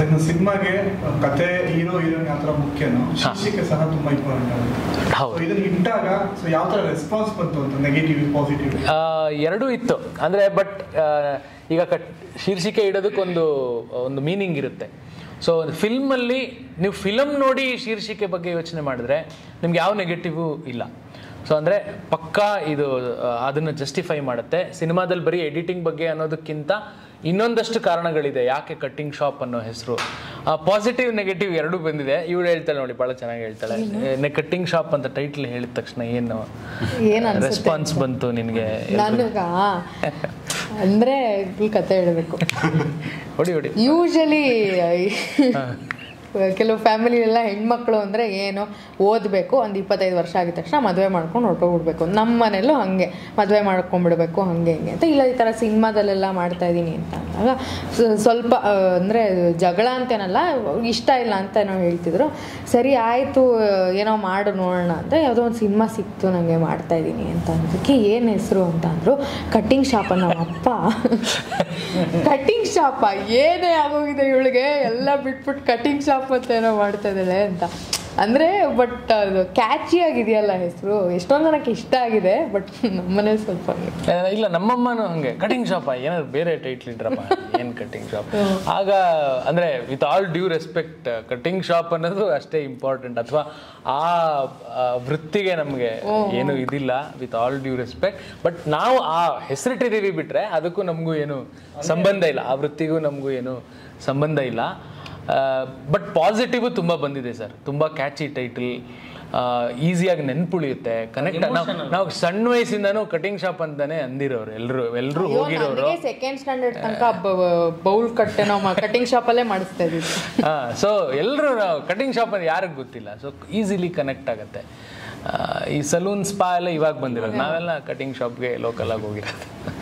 ಇನ್ನು ಸಿನಿಮಾಗೆ ಕತೆ ಹೀರೋ ಹೀರೋಯಿನ್ ಯಾವ ಥರ ಮುಖ್ಯನೋ ಶೀರ್ಷಿಕೆ ಸಹ ತುಂಬಾ ಇಂಪಾರ್ಟೆಂಟ್ ಆಗುತ್ತೆ ಹೌದು. So ಇದನ್ನ ಇಟ್ಟಾಗ ಸೊ ಯಾವ ಥರ ರೆಸ್ಪಾನ್ಸ್ ಬಂತು ಅಂತ ನೆಗೆಟಿವ್ ಪಾಸಿಟಿವ್ ಆ, ಎರಡೂ ಇತ್ತು ಅಂದರೆ ಬಟ್ ಈಗ ಕಟ್ ಶೀರ್ಷಿಕೆ ಇಡೋದಕ್ಕೊಂದು ಒಂದು ಮೀನಿಂಗ್ ಇರುತ್ತೆ ಸೊ ಫಿಲ್ಮಲ್ಲಿ ನೀವು ಫಿಲಮ್ ನೋಡಿ ಶೀರ್ಷಿಕೆ ಬಗ್ಗೆ ಯೋಚನೆ ಮಾಡಿದ್ರೆ ನಿಮ್ಗೆ ಯಾವ ನೆಗೆಟಿವು ಇಲ್ಲ ಸೊ ಅಂದರೆ ಪಕ್ಕಾ ಇದು ಆ, ಅದನ್ನು ಜಸ್ಟಿಫೈ ಮಾಡುತ್ತೆ ಸಿನಿಮಾದಲ್ಲಿ ಬರೀ ಎಡಿಟಿಂಗ್ ಬಗ್ಗೆ ಅನ್ನೋದಕ್ಕಿಂತ ಇನ್ನೊಂದಷ್ಟು ಕಾರಣಗಳಿದೆ ಯಾಕೆ ಕಟ್ಟಿಂಗ್ ಶಾಪ್ ಅನ್ನೋ ಹೆಸರು ಪಾಸಿಟಿವ್ ನೆಗೆಟಿವ್ ಎರಡೂ ಬಂದಿದೆ ಇವಳು ಹೇಳ್ತಾಳೆ ನೋಡಿ ಭಾಳ ಚೆನ್ನಾಗಿ ಹೇಳ್ತಾಳೆ ಕಟ್ಟಿಂಗ್ ಶಾಪ್ ಅಂತ ಟೈಟ್ಲ್ ಹೇಳಿದ ತಕ್ಷಣ ಏನು ಏನ್ ಅನ್ಸುತ್ತೆ? ರೆಸ್ಪಾನ್ಸ್ ಬಂತು ನಿನಗೆ ನನಗ ಅಂದ್ರೆ ಈ ಕತೆ ಹೇಳ್ಬೇಕು ಹೊಡಿ ಹೊಡಿ ಯೂಶಲಿ ಕೆಲವು ಫ್ಯಾಮಿಲಿ ಎಲ್ಲ ಹೆಣ್ಮಕ್ಳು ಅಂದರೆ ಏನು ಓದಬೇಕು ಒಂದು ಇಪ್ಪತ್ತೈದು ವರ್ಷ ಆಗಿದ ತಕ್ಷಣ ಮದುವೆ ಮಾಡ್ಕೊಂಡು ಹೊರಟೋಗ್ಬಿಡ್ಬೇಕು ನಮ್ಮ ಮನೇಲೂ ಹಾಗೆ ಮದುವೆ ಮಾಡ್ಕೊಂಡ್ಬಿಡ್ಬೇಕು ಹಾಗೆ ಹಿಂಗೆ ಅಂತ ಇಲ್ಲ ಈ ಥರ ಸಿನಿಮಾದಲ್ಲೆಲ್ಲ ಮಾಡ್ತಾ ಇದ್ದೀನಿ ಅಂತ ಅಂದಾಗ ಸ- ಸ್ವಲ್ಪ ಅಂದರೆ ಜಗಳ ಅಂತೇನಲ್ಲ ಇಷ್ಟ ಇಲ್ಲ ಅಂತ ಏನೋ ಹೇಳ್ತಿದ್ರು ಸರಿ ಆಯಿತು ಏನೋ ಮಾಡು ನೋಡೋಣ ಅಂತ ಯಾವುದೋ ಒಂದು ಸಿನಿಮಾ ಸಿಕ್ತು ನನಗೆ ಮಾಡ್ತಾ ಇದ್ದೀನಿ ಅಂತ ಅಂದಕ್ಕೆ ಏನು ಹೆಸರು ಅಂತ ಅಂದರು ಕಟ್ಟಿಂಗ್ ಶಾಪ್ ನಮ್ಮ ಅಪ್ಪ ಕಟ್ಟಿಂಗ್ ಶಾಪ ಏನೇ ಆಗೋಗಿದೆ ಇವಳಿಗೆ ಎಲ್ಲ ಬಿಟ್ಬಿಟ್ಟು ಕಟ್ಟಿಂಗ್ ಶಾಪ್ ಅಂತ ಏನೋ ಮಾಡ್ತಾ ಇದ್ದಾಳೆ ಅಂತ ಅಂದರೆ ಬಟ್ ಅದು ಕ್ಯಾಚಿ ಆಗಿದೆಯಲ್ಲ ಹೆಸರು ಎಷ್ಟೊಂದು ಜನಕ್ಕೆ ಇಷ್ಟ ಆಗಿದೆ ಬಟ್ ನಮ್ಮನೇಲಿ ಸ್ವಲ್ಪ ಹಂಗೆ ಆ, ಇಲ್ಲ ನಮ್ಮಮ್ಮನೂ ಹಂಗೆ ಕಟಿಂಗ್ ಶಾಪ್ ಏನಾದ್ರು ಬೇರೆ ಟೈಟ್ಲ್ ಇಡ್ರಪ್ಪ ಏನು ಕಟಿಂಗ್ ಶಾಪ್ ಆಗ ಅಂದ್ರೆ with all due respect cutting shop ಅನ್ನೋದು ಅಷ್ಟೇ ಇಂಪಾರ್ಟೆಂಟ್ ಅಥವಾ ಆ ಆ ವೃತ್ತಿಗೆ ನಮಗೆ ಏನು ಇದಿಲ್ಲ with all due respect but ನಾವು ಆ ಹೆಸರಿಟ್ಟಿದ್ದೀವಿ ಬಿಟ್ರೆ ಅದಕ್ಕೂ ನಮಗೂ ಏನು ಸಂಬಂಧ ಇಲ್ಲ ಆ ವೃತ್ತಿಗೂ ನಮಗೂ ಏನು ಸಂಬಂಧ ಇಲ್ಲ ಬಟ್ ಪಾಸಿಟಿವ್ ತುಂಬ ಬಂದಿದೆ ಸರ್ ತುಂಬ ಕ್ಯಾಚಿ ಟೈಟಲ್ ಈಸಿಯಾಗಿ ನೆನ್ಪುಳಿಯುತ್ತೆ ಕನೆಕ್ಟ್ ನಾವು ನಾವು ಸಣ್ಣ ವಯಸ್ಸಿಂದನೂ ಕಟಿಂಗ್ ಶಾಪ್ ಅಂತಾನೆ ಅಂದಿರೋರು ಎಲ್ಲರೂ ಎಲ್ಲರೂ ಹೋಗಿರೋರು ನನಗೆ ಸೆಕೆಂಡ್ ಸ್ಟ್ಯಾಂಡರ್ಡ್ ತನಕ ಬೌಲ್ ಕಟ್ಟೆ ನಾವು ಕಟಿಂಗ್ ಶಾಪಲ್ಲೇ ಮಾಡಿಸ್ತಾ ಇದ್ದೀವಿ ಸೊ ಎಲ್ಲರೂ ನಾವು ಕಟಿಂಗ್ ಶಾಪ್ ಅಂತ ಯಾರಿಗೆ ಗೊತ್ತಿಲ್ಲ ಸೊ ಈಸಿಲಿ ಕನೆಕ್ಟ್ ಆಗುತ್ತೆ ಆ, ಈ ಸಲೂನ್ ಸ್ಪಾ ಎಲ್ಲ ಇವಾಗ ಬಂದಿರೋದು ನಾವೆಲ್ಲ ಕಟಿಂಗ್ ಶಾಪ್ಗೆ ಲೋಕಲ್ ಆಗಿ ಹೋಗಿರೋದು